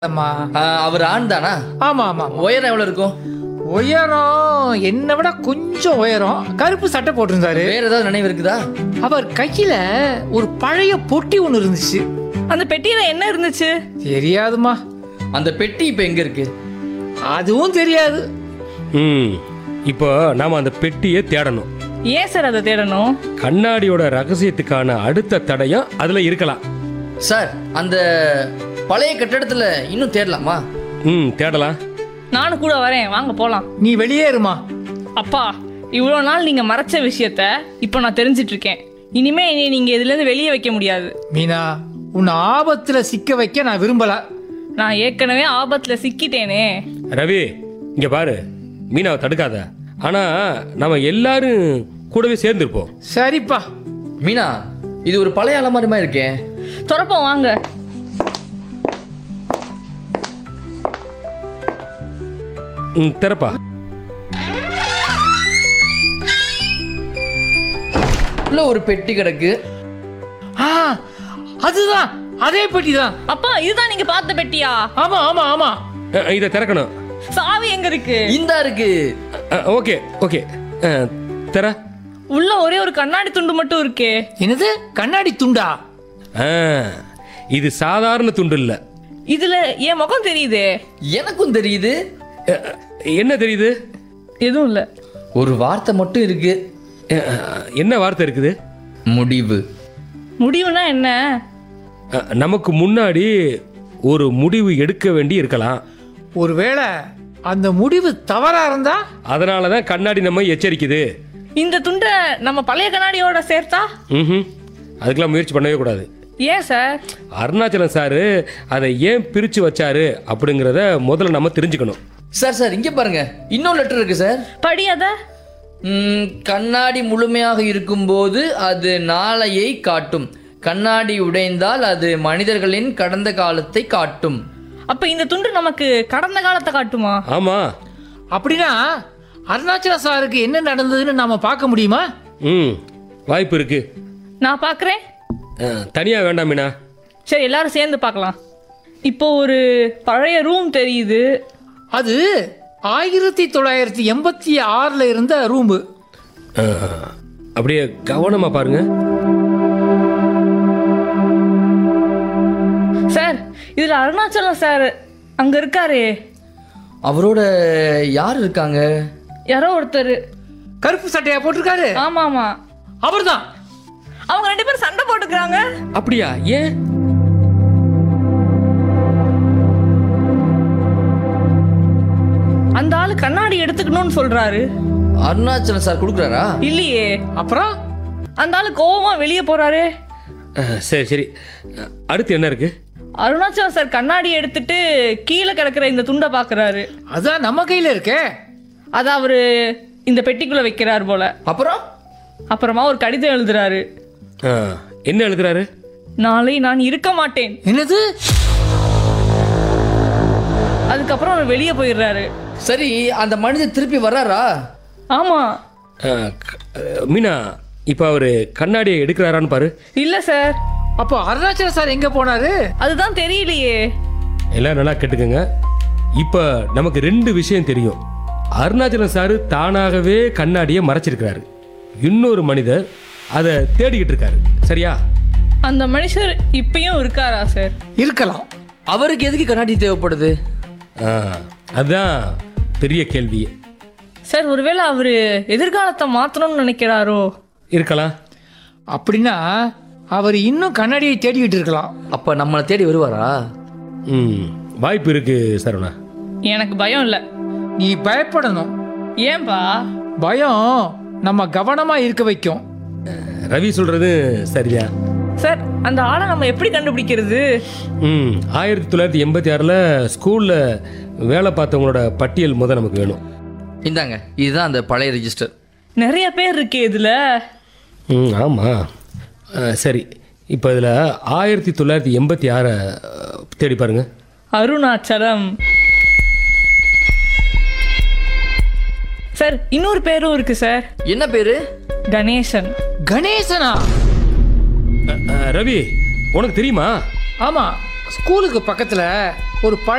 அம்மா ஆ, அவர் ஆண் தானா ஆமா ஆமா உயரம் எவ்வளவு இருக்கும் உயரம் என்னை விட கொஞ்சம் உயரம் கருப்பு சட்டை போட்டிருந்தாரு வேற ஏதாவது நினைவு இருக்குதா அவர் கையில ஒரு பழைய பொட்டி ஒன்று இருந்துச்சு அந்த பெட்டியில என்ன இருந்துச்சு தெரியாதுமா அந்த பெட்டி இப்ப எங்க இருக்கு அதுவும் தெரியாது ம் இப்போ நாம அந்த பெட்டியை தேடணும் ஏன் சார் அதை தேடணும் கண்ணாடியோட ரகசியத்துக்கான அடுத்த தடயம் அதுல இருக்கலாம் சார் அந்த பழைய கட்டடத்துல இன்னும் தேடலாமா ம் தேடலாம் நானும் கூட வரேன் வாங்க போலாம் நீ வெளியே இருமா அப்பா இவ்வளோ நாள் நீங்க மறைச்ச விஷயத்த இப்போ நான் தெரிஞ்சிட்டு இருக்கேன் இனிமே என்னை நீங்க இதுல இருந்து வெளியே வைக்க முடியாது மீனா உன்னை ஆபத்துல சிக்க வைக்க நான் விரும்பல நான் ஏற்கனவே ஆபத்துல சிக்கிட்டேனே ரவி இங்க பாரு மீனாவை தடுக்காத ஆனா நாம எல்லாரும் கூடவே சேர்ந்துருப்போம் சரிப்பா மீனா இது ஒரு பழைய அலமாரி மாதிரி இருக்கே துறப்போம் வாங்க ம் திறப்பா உள்ள ஒரு பெட்டி கிடக்கு ஆ அதுதான் அதே பெட்டி தான் அப்பா இதுதான் நீங்க பார்த்த பெட்டியா ஆமா ஆமா ஆமா அஹ், இதை திறக்கணும் சாவி எங்க இருக்கு இந்தா இருக்கு அஹ், ஓகே ஓகே அஹ், திற உள்ள ஒரே ஒரு கண்ணாடி துண்டு மட்டும் இருக்கே என்னது கண்ணாடி துண்டா ஆ, இது சாதாரண துண்டு இல்ல இதுல என் முகம் தெரியுதே எனக்கும் தெரியுது அஹ், என்ன தெரியுது எதுவும் இல்ல ஒரு வார்த்தை மட்டும் இருக்கு அஹ், அஹ், என்ன வார்த்தை இருக்குது முடிவு முடிவுனா என்ன அஹ், நமக்கு முன்னாடி ஒரு முடிவு எடுக்க வேண்டி இருக்கலாம் ஒருவேளை அந்த முடிவு தவறா இருந்தா அதனால தான் கண்ணாடி நம்ம எச்சரிக்குது இந்த துண்டை நம்ம பழைய கண்ணாடியோட சேர்த்தா ம் அதுக்கெல்லாம் முயற்சி பண்ணவே கூடாது ஏன் சார் அருணாச்சலம் சாரு அதை ஏன் பிரித்து வச்சாரு அப்படிங்கிறத முதல்ல நம்ம தெரிஞ்சுக்கணும் சார் சார் இங்க பாருங்க இன்னொரு லெட்டர் இருக்கு சார் படி அத ம், கண்ணாடி முழுமையாக இருக்கும்போது அது நாளையை காட்டும் கண்ணாடி உடைந்தால் அது மனிதர்களின் கடந்த காலத்தை காட்டும் அப்ப இந்த துண்டு நமக்கு கடந்த காலத்தை காட்டுமா ஆமாம் அப்படின்னா அருணாச்சல சாருக்கு என்ன நடந்ததுன்னு நாம பார்க்க முடியுமா ம் வாய்ப்பு இருக்கு நான் பார்க்கறேன் தனியாக வேண்டாம் மீனா சரி எல்லாரும் சேர்ந்து பார்க்கலாம் இப்போ ஒரு பழைய ரூம் தெரியுது அது ஆயிரத்தி தொள்ளாயிரத்தி எண்பத்தி ஆறுல இருந்த ரூம்பு அஹ், அப்படியே கவனமாக பாருங்க சார் இதுல அருணாச்சலம் சார் அங்க இருக்காரே அவரோட யார் இருக்காங்க யாரோ ஒருத்தர் கருப்பு சட்டையா போட்டிருக்காரு ஆமா ஆமா அவர்தான் அவங்க ரெண்டு பேரும் சண்டை போட்டுக்கிறாங்க அப்படியா ஏன் அந்த ஆளு கண்ணாடி எடுத்துக்கணும்னு சொல்றாரு அருணாச்சலம் சார் கொடுக்குறாரா இல்லையே அப்புறம் அந்த ஆளு கோவமா வெளியே போறாரு அஹ், சரி சரி அஹ், அடுத்து என்ன இருக்கு அருணாச்சலம் சார் கண்ணாடி எடுத்துட்டு கீழே கிடக்குற இந்த துண்டை பாக்குறாரு அதான் நம்ம கையில இருக்கே அத அவரு இந்த பெட்டிக்குள்ள வைக்கிறார் போல அப்புறம் அப்புறமா ஒரு கடிதம் எழுதுறாரு அஹ், என்ன எழுதுறாரு நாளை நான் இருக்க மாட்டேன் என்னது அதுக்கப்புறம் அவர் வெளியே போயிடுறாரு சரி அந்த மனிதர் திருப்பி வர்றாரா ஆமா அஹ், க- அஹ், மீனா இப்போ அவர் கண்ணாடியை எடுக்கிறாரான்னு பாரு இல்ல சார் அப்போ அருணாச்சல சார் எங்க போனாரு அதுதான் தெரியலையே எல்லாம் நல்லா கேட்டுக்கோங்க இப்போ நமக்கு ரெண்டு விஷயம் தெரியும் அருணாச்சலம் சாரு தானாகவே கண்ணாடியை மறைச்சிருக்கிறாரு இன்னொரு மனிதர் அதை தேடிக்கிட்டு இருக்காரு சரியா அந்த மனுஷர் இப்பயும் இருக்காரா சார் இருக்கலாம் அவருக்கு எதுக்கு கண்ணாடி தேவைப்படுது ஆ, அதுதான் பெரிய கேள்வி சார் ஒருவேளை அவரு எதிர்காலத்தை மாத்தணும்னு நினைக்கிறாரோ இருக்கலாம் அப்படின்னா அவர் இன்னும் கண்ணாடியை தேடிக்கிட்டு இருக்கலாம் அப்ப நம்மளை தேடி வருவாரா ம் வாய்ப்பு இருக்கு சரவணா எனக்கு பயம் இல்ல நீ பயப்படணும் ஏன்பா பயம் நம்ம கவனமா இருக்க வைக்கும் ரவி சொல்றது சரியா சார் அந்த ஆளை நம்ம எப்படி கண்டுபிடிக்கிறது ம் ஆயிரத்தி தொள்ளாயிரத்தி எண்பத்தி ஆறில் ஸ்கூலில் வேலை பார்த்தவங்களோட பட்டியல் முத நமக்கு வேணும் இந்தாங்க இதுதான் அந்த பழைய ரெஜிஸ்டர் நிறைய பேர் இருக்கே இதுல ம் ஆமாம் சரி இப்போ இதில் ஆயிரத்தி தொள்ளாயிரத்தி எண்பத்தி ஆறை தேடி பாருங்க அருணாச்சலம் சார் இன்னொரு பேரும் இருக்கு சார் என்ன பேரு கணேசன் கணேசனா அஹ், அஹ், ரவி உனக்கு தெரியுமா ஆமா ஸ்கூலுக்கு பக்கத்துல ஒரு பழைய